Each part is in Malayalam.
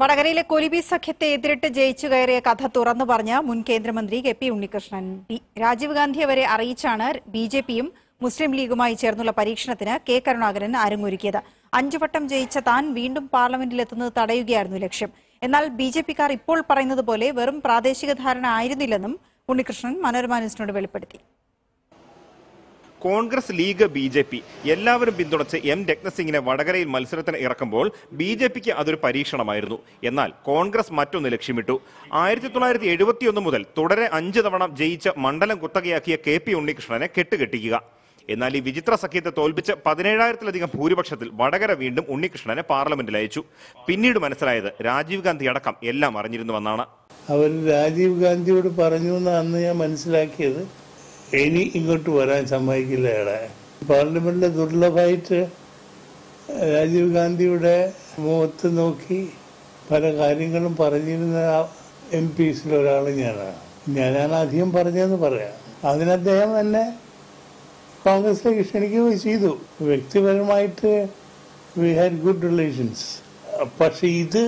വടകരയിലെ കൊലിബി സഖ്യത്തെ എതിരിട്ട് ജയിച്ചു കയറിയ കഥ തുറന്നു പറഞ്ഞ മുൻ കേന്ദ്രമന്ത്രി കെ പി ഉണ്ണികൃഷ്ണൻ ഡി- രാജീവ് ഗാന്ധിയെ വരെ അറിയിച്ചാണ് ബി ജെ പിയും മുസ്ലിം ലീഗുമായി ചേർന്നുള്ള പരീക്ഷണത്തിന് കെ കരുണാകരൻ അരങ്ങൊരുക്കിയത് അഞ്ചു വട്ടം ജയിച്ച താൻ വീണ്ടും പാർലമെന്റിലെത്തുന്നത് തടയുകയായിരുന്നു ലക്ഷ്യം എന്നാൽ ബി ജെ പിക്കാർ ഇപ്പോൾ പറയുന്നത് പോലെ വെറും പ്രാദേശിക ധാരണ ആയിരുന്നില്ലെന്നും ഉണ്ണികൃഷ്ണൻ മനോരമ ന്യൂസിനോട് വെളിപ്പെടുത്തി Congress League B J P എല്ലാവരും പിന്തുണച്ച് എം രത്നസിംഗിനെ വടകരയിൽ മത്സരത്തിന് ഇറക്കുമ്പോൾ ബി ജെ പിക്ക് അതൊരു പരീക്ഷണമായിരുന്നു എന്നാൽ കോൺഗ്രസ് മറ്റൊന്ന് ലക്ഷ്യമിട്ടു ആയിരത്തി തൊള്ളായിരത്തി എഴുപത്തിയൊന്ന് മുതൽ തുടരെ അഞ്ച് തവണ ജയിച്ച് മണ്ഡലം കുത്തകയാക്കിയ കെ പി ഉണ്ണികൃഷ്ണനെ കെട്ടുകെട്ടിക്കുക എന്നാൽ ഈ വിചിത്ര സഖ്യത്തെ തോൽപ്പിച്ച് പതിനേഴായിരത്തിലധികം ഭൂരിപക്ഷത്തിൽ വടകര വീണ്ടും ഉണ്ണികൃഷ്ണനെ പാർലമെന്റിൽ അയച്ചു പിന്നീട് മനസ്സിലായത് രാജീവ് ഗാന്ധി അടക്കം എല്ലാം അറിഞ്ഞിരുന്നുവെന്നാണ് അവർ രാജീവ് ഗാന്ധിയോട് പറഞ്ഞു എന്ന് അന്ന് ഞാൻ മനസ്സിലാക്കിയത് ഇനി ഇങ്ങോട്ട് വരാൻ സമ്മതിക്കില്ല അയാളെ പാർലമെന്റിൽ ദുർലഭമായിട്ട് രാജീവ് ഗാന്ധിയുടെ മുഖത്ത് നോക്കി പല കാര്യങ്ങളും പറഞ്ഞിരുന്ന എം പിസിൽ ഒരാൾ ഞാനാണ് ഞാനാണ് അധികം പറഞ്ഞതെന്ന് പറയാം അതിന് അദ്ദേഹം തന്നെ കോൺഗ്രസിലേക്ക് ക്ഷണിക്കുകയും ചെയ്തു വ്യക്തിപരമായിട്ട് വി ഹാഡ് ഗുഡ് റിലേഷൻസ് പക്ഷെ ഇത്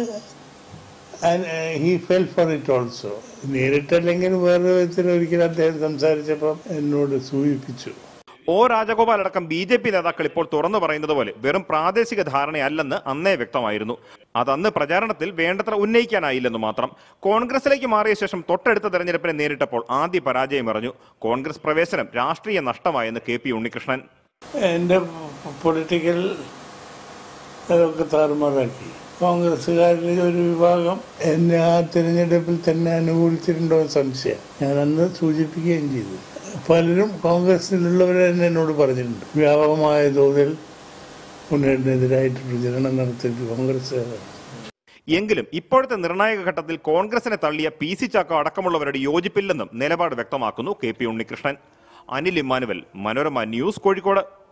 he fell for it also നേരിട്ടല്ലെങ്കിൽ വേറെ വിധത്തിൽ ഒരിക്കലും അദ്ദേഹം സംസാരിച്ചപ്പം എന്നോട് സൂചിപ്പിച്ചു ഒ രാജഗോപാൽ അടക്കം ബി ജെ പി നേതാക്കൾ ഇപ്പോൾ തുറന്നു പറയുന്നത് പോലെ വെറും പ്രാദേശിക ധാരണയല്ലെന്ന് അന്നേ വ്യക്തമായിരുന്നു അതന്ന് പ്രചാരണത്തിൽ വേണ്ടത്ര ഉന്നയിക്കാനായില്ലെന്ന് മാത്രം കോൺഗ്രസിലേക്ക് മാറിയ ശേഷം തൊട്ടടുത്ത തെരഞ്ഞെടുപ്പിനെ നേരിട്ടപ്പോൾ ആദ്യ പരാജയം എറിഞ്ഞു കോൺഗ്രസ് പ്രവേശനം രാഷ്ട്രീയ നഷ്ടമായെന്ന് കെ പി ഉണ്ണികൃഷ്ണൻ എൻ്റെ പൊളിറ്റിക്കൽ അതൊക്കെ താറുമാറാക്കി കോൺഗ്രസ്സുകാരിൽ ഒരു വിഭാഗം എന്നെ ആ തിരഞ്ഞെടുപ്പിൽ തന്നെ അനുകൂലിച്ചിട്ടുണ്ടോ എന്ന് സംശയം ഞാൻ അന്ന് സൂചിപ്പിക്കുകയും ചെയ്തു പലരും കോൺഗ്രസിലുള്ളവർ തന്നെ എന്നോട് പറഞ്ഞിട്ടുണ്ട് വ്യാപകമായ തോതിൽ ഉന്നതിനെതിരായിട്ട് പ്രചരണം നടത്തിയിട്ട് കോൺഗ്രസ്സുകാരാണ് എങ്കിലും ഇപ്പോഴത്തെ നിർണായക ഘട്ടത്തിൽ കോൺഗ്രസിനെ തള്ളിയ പി സി ചാക്കോ അടക്കമുള്ളവരുടെ യോജിപ്പില്ലെന്നും നിലപാട് വ്യക്തമാക്കുന്നു K P Unnikrishnan Anil Immanuel Manorama news Kozhikode